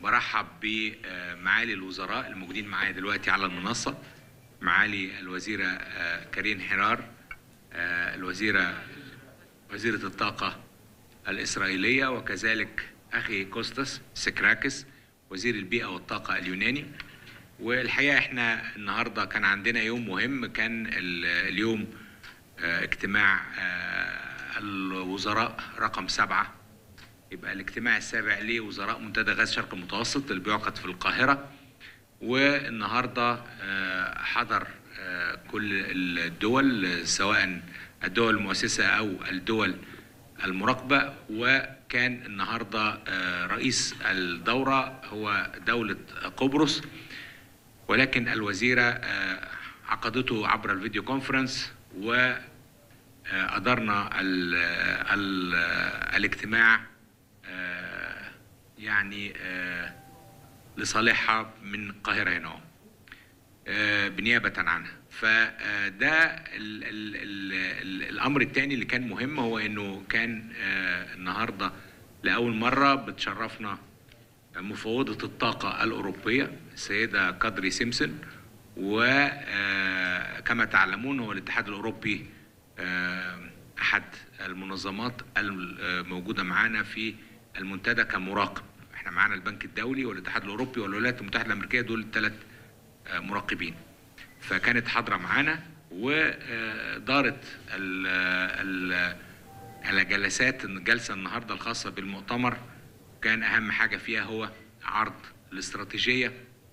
برحب بمعالي الوزراء الموجودين معايا دلوقتي على المنصة معالي الوزيرة آه، كارين حرار آه، الوزيرة وزيرة الطاقة الإسرائيلية وكذلك أخي كوستاس سكراكس وزير البيئة والطاقة اليوناني والحقيقة احنا النهاردة كان عندنا يوم مهم كان ال- اليوم آه، اجتماع آه، الوزراء رقم سبعة يبقى الاجتماع السابع لوزراء منتدى غاز شرق المتوسط اللي بيعقد في القاهرة والنهارده آه، حضر آه، كل الدول آه، سواء الدول المؤسسة أو الدول المراقبة وكان النهارده آه، رئيس الدورة هو دولة قبرص ولكن الوزيرة آه، عقدته عبر الفيديو كونفرنس وأدرنا ال ال الاجتماع آه، يعني آه، لصالحها من القاهرة هنا أهو. آه، بنيابة عنها فده ال ال ال ال الأمر الثاني اللي كان مهم هو إنه كان آه، النهاردة لأول مرة بتشرفنا مفوضة الطاقة الأوروبية السيدة قدري سيمسون وكما تعلمون هو الاتحاد الأوروبي آه، أحد المنظمات الموجودة معانا في المنتدى كمراقب احنا معانا البنك الدولي والاتحاد الأوروبي والولايات المتحدة الأمريكية دول الثلاث آه، مراقبين فكانت حاضرة معانا ودارت ال- ال- الجلسات الجلسة النهاردة الخاصة بالمؤتمر كان أهم حاجة فيها هو عرض الاستراتيجية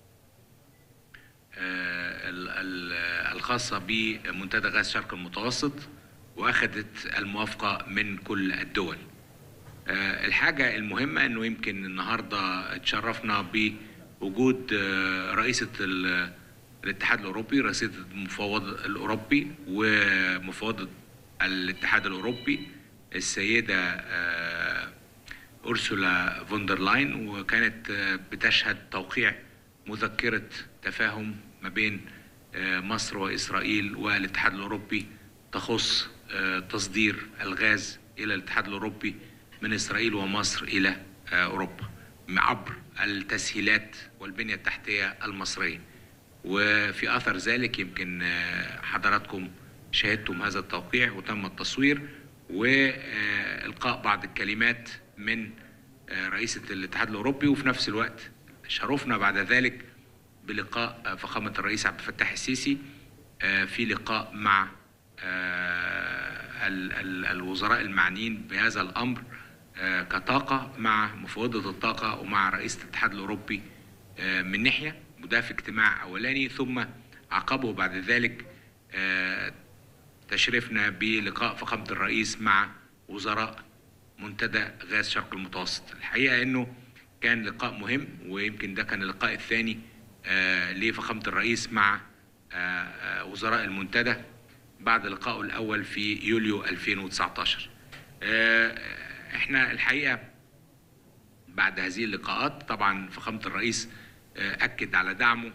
آه، ال- ال- الخاصة بمنتدى غاز شرق المتوسط وأخذت الموافقة من كل الدول آه، الحاجة المهمة أنه يمكن النهاردة اتشرفنا بوجود آه، رئيسة ال- الاتحاد الأوروبي رئيسة المفوض الأوروبي ومفوضة الاتحاد الأوروبي السيدة آه، أرسولا فوندر لاين وكانت آه، بتشهد توقيع مذكرة تفاهم ما بين آه، مصر وإسرائيل والاتحاد الأوروبي تخص آه، تصدير الغاز إلى الاتحاد الأوروبي من إسرائيل ومصر إلى آه، أوروبا عبر التسهيلات والبنية التحتية المصرية وفي أثر ذلك يمكن آه، حضراتكم شاهدتم هذا التوقيع وتم التصوير وإلقاء بعض الكلمات من آه، رئيسة الاتحاد الأوروبي وفي نفس الوقت شرفنا بعد ذلك بلقاء آه، فخامة الرئيس عبد الفتاح السيسي آه، في لقاء مع آه، ال- ال- الوزراء المعنيين بهذا الأمر آه، كطاقة مع مفوضة الطاقة ومع رئيس الاتحاد الأوروبي آه، من ناحية وده في اجتماع أولاني ثم عقبه بعد ذلك آه، تشرفنا بلقاء فخامة الرئيس مع وزراء منتدى غاز شرق المتوسط الحقيقة أنه كان لقاء مهم ويمكن ده كان اللقاء الثاني آه، لفخامة الرئيس مع آه، آه، وزراء المنتدى بعد لقائه الأول في يوليو 2019 آه، احنا الحقيقة بعد هذه اللقاءات طبعا فخامة الرئيس آه، أكد على دعمه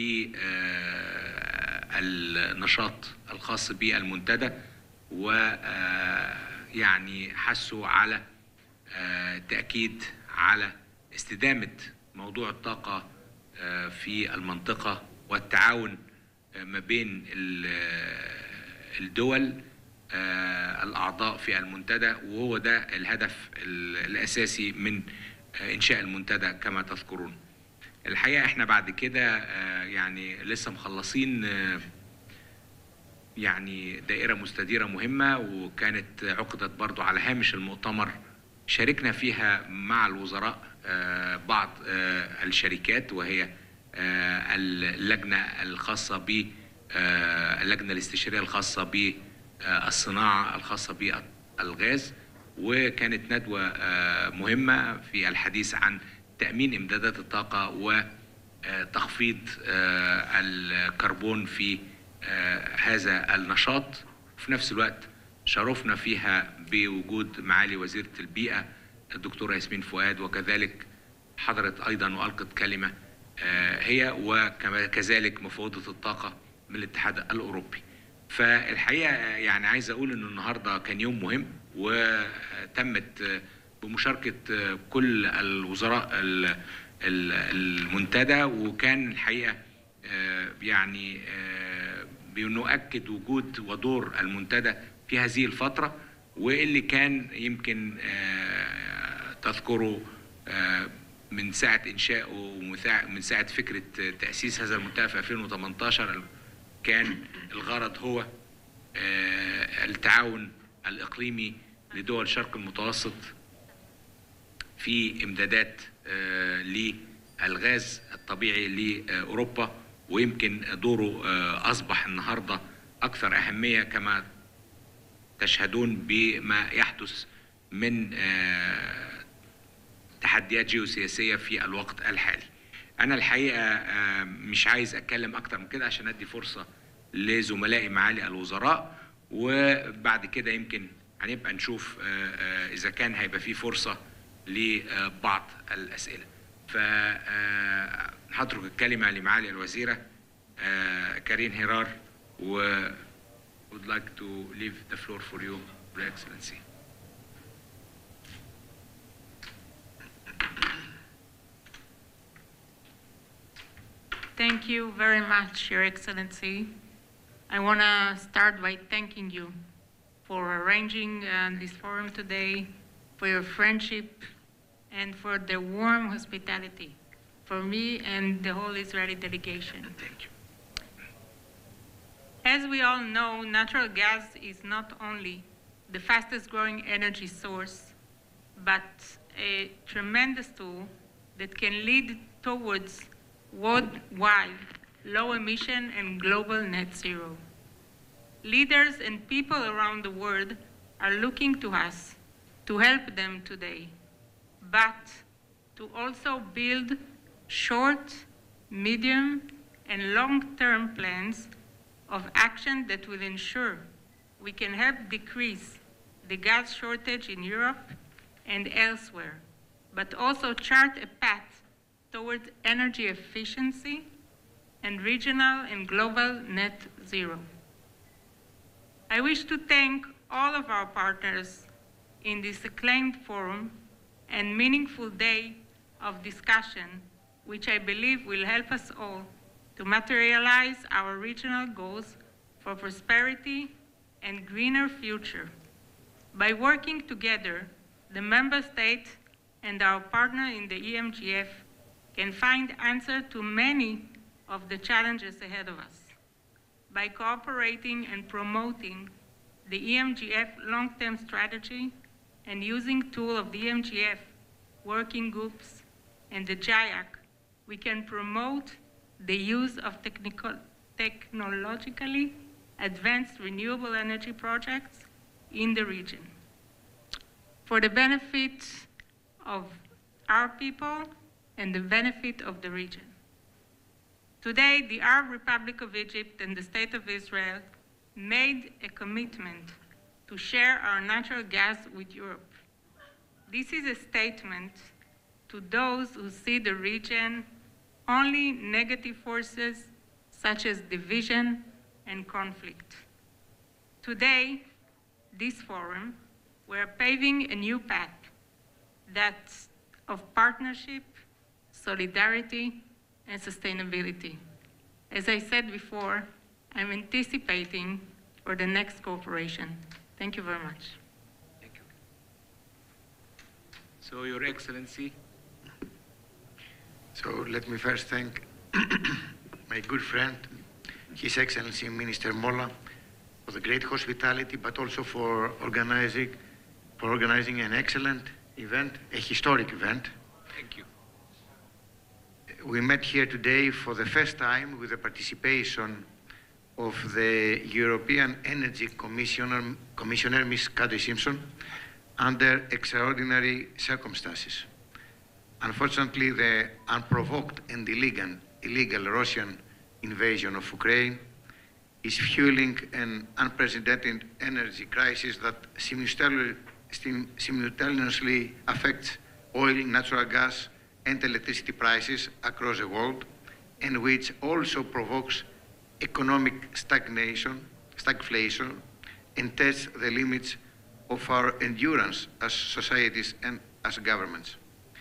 للنشاط الخاص بالمنتدى ويعني حثوا على آه، تأكيد على استدامة موضوع الطاقة آه، في المنطقة والتعاون آه، ما بين ال- الدول آه، الأعضاء في المنتدى وهو ده الهدف ال- الأساسي من آه، إنشاء المنتدى كما تذكرون الحقيقة احنا بعد كده آه، يعني لسه مخلصين آه، يعني دائرة مستديرة مهمة وكانت عقدت برضو على هامش المؤتمر شاركنا فيها مع الوزراء آه، بعض آه، الشركات وهي آه، اللجنة الخاصة ب آه، اللجنة الاستشارية الخاصة بالصناعة الخاصة بالغاز وكانت ندوة آه، مهمة في الحديث عن تأمين إمدادات الطاقة وتخفيض آه، الكربون في آه، هذا النشاط وفي نفس الوقت شرفنا فيها بوجود معالي وزيرة البيئة الدكتورة ياسمين فؤاد وكذلك حضرت أيضا وألقت كلمة آه، هي وكذلك مفوضة الطاقة من الاتحاد الأوروبي فالحقيقة يعني عايز أقول أنه النهاردة كان يوم مهم وتمت بمشاركة كل الوزراء ال- ال- المنتدى وكان الحقيقه آه، يعني آه، بنؤكد وجود ودور المنتدى في هذه الفتره واللي كان يمكن آه، تذكره آه، من ساعه انشائه ومن ساعة- من ساعه فكره تاسيس هذا المنتدى في 2018 كان الغرض هو آه، التعاون الإقليمي لدول الشرق المتوسط في إمدادات آه، للغاز الطبيعي لأوروبا ويمكن دوره آه، أصبح النهاردة أكثر أهمية كما تشهدون بما يحدث من آه، تحديات جيوسياسية في الوقت الحالي أنا الحقيقة آه، مش عايز أتكلم أكتر من كده عشان أدي فرصة لزملائي معالي الوزراء وبعد كده يمكن هنبقى نشوف آه، آه، إذا كان هيبقى في فرصة لبعض الأسئلة فهترك الكلمة لمعالي الوزيرة آه، كارين هيرار و would like to leave the floor for you, Your Excellency. Thank you very much, Your Excellency. I want to start by thanking you for arranging uh, this forum today, for your friendship, and for the warm hospitality for me and the whole Israeli delegation. Thank you. As we all know, natural gas is not only the fastest growing energy source, but a tremendous tool that can lead towards worldwide low emission and global net zero. Leaders and people around the world are looking to us to help them today, but to also build short, medium, and long term plans of action that will ensure we can help decrease the gas shortage in Europe and elsewhere, but also chart a path towards energy efficiency and regional and global net zero. I wish to thank all of our partners in this acclaimed forum and meaningful day of discussion, which I believe will help us all to materialize our regional goals for prosperity and greener future. By working together, the member state and our partner in the EMGF can find answer to many of the challenges ahead of us. By cooperating and promoting the EMGF long-term strategy and using tool of the EMGF working groups and the JIAC, we can promote the use of technical, technologically advanced renewable energy projects in the region for the benefit of our people and the benefit of the region. Today, the Arab Republic of Egypt and the State of Israel made a commitment to share our natural gas with Europe. This is a statement to those who see the region only negative forces such as division and conflict. Today, this forum, we're paving a new path that's of partnership, solidarity, and sustainability. As I said before, I'm anticipating for the next cooperation. Thank you very much. Thank you. So, Your Excellency, So let me first thank my good friend, His Excellency Minister Molla, for the great hospitality, but also for organizing, for organizing an excellent event, a historic event. thank you. We met here today for the first time with the participation of the European Energy Commissioner, Commissioner Ms. Kadri Simpson, under extraordinary circumstances. Unfortunately, the unprovoked and illegal, illegal Russian invasion of Ukraine is fueling an unprecedented energy crisis that simultaneously, sim- simultaneously affects oil, natural gas, and electricity prices across the world, and which also provokes economic stagnation, stagflation, and tests the limits of our endurance as societies and as governments.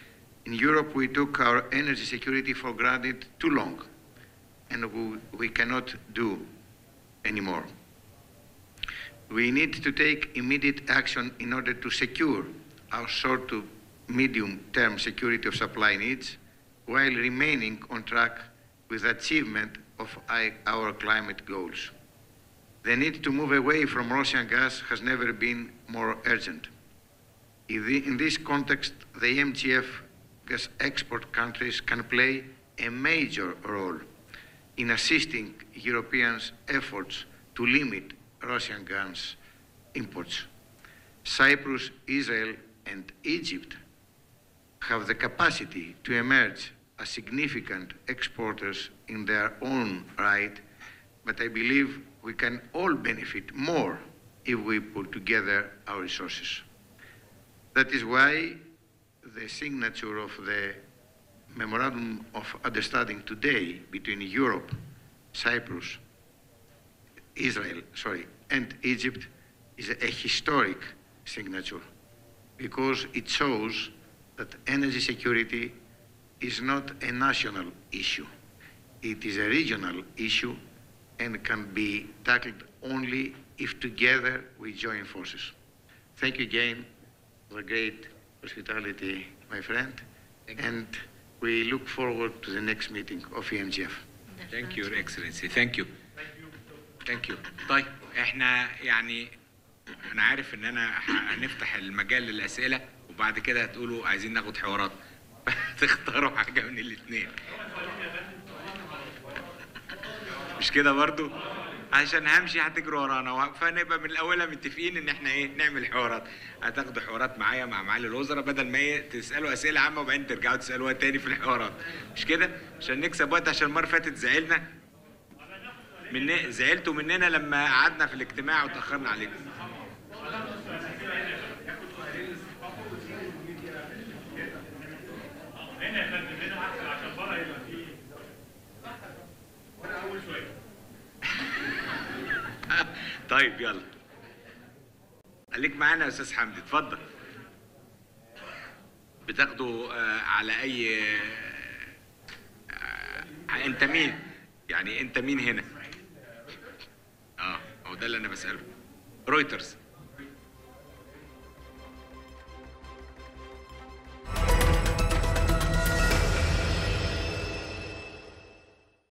In Europe, we took our energy security for granted too long, and we, we cannot do anymore. We need to take immediate action in order to secure our short to medium term security of supply needs while remaining on track with achievement of I- our climate goals. The need to move away from Russian gas has never been more urgent. In, the, in this context, the MGF gas export countries can play a major role in assisting Europeans' efforts to limit Russian gas imports. Cyprus, Israel, and Egypt have the capacity to emerge as significant exporters in their own right, but I believe we can all benefit more if we put together our resources. That is why the signature of the Memorandum of Understanding today between Europe, Cyprus, Israel, sorry, and Egypt is a historic signature because it shows that energy security is not a national issue. It is a regional issue and can be tackled only if together we join forces. Thank you again for the great hospitality, my friend. And we look forward to the next meeting of E EMGF. Thank you, Your Excellency. Thank you. Thank you. طيب احنا يعني انا عارف ان انا ه- هنفتح المجال للاسئله وبعد كده هتقولوا عايزين ناخد حوارات تختاروا حاجه من الاثنين مش كده برضو عشان همشي هتجروا ورانا و- فنبقى من الاولها متفقين ان احنا ايه نعمل حوارات هتاخدوا حوارات معايا مع معالي الوزراء بدل ما ايه تسالوا اسئله عامه وبعدين ترجعوا تسالوها تاني في الحوارات مش كده عشان نكسب وقت عشان المره اللي فاتت زعلنا من زعلتوا مننا لما قعدنا في الاجتماع وتاخرنا عليكم طيب يلا خليك معانا يا استاذ حمدي اتفضل بتاخدوا آه، على اي آه، انت مين يعني انت مين هنا اه هو ده اللي انا بساله رويترز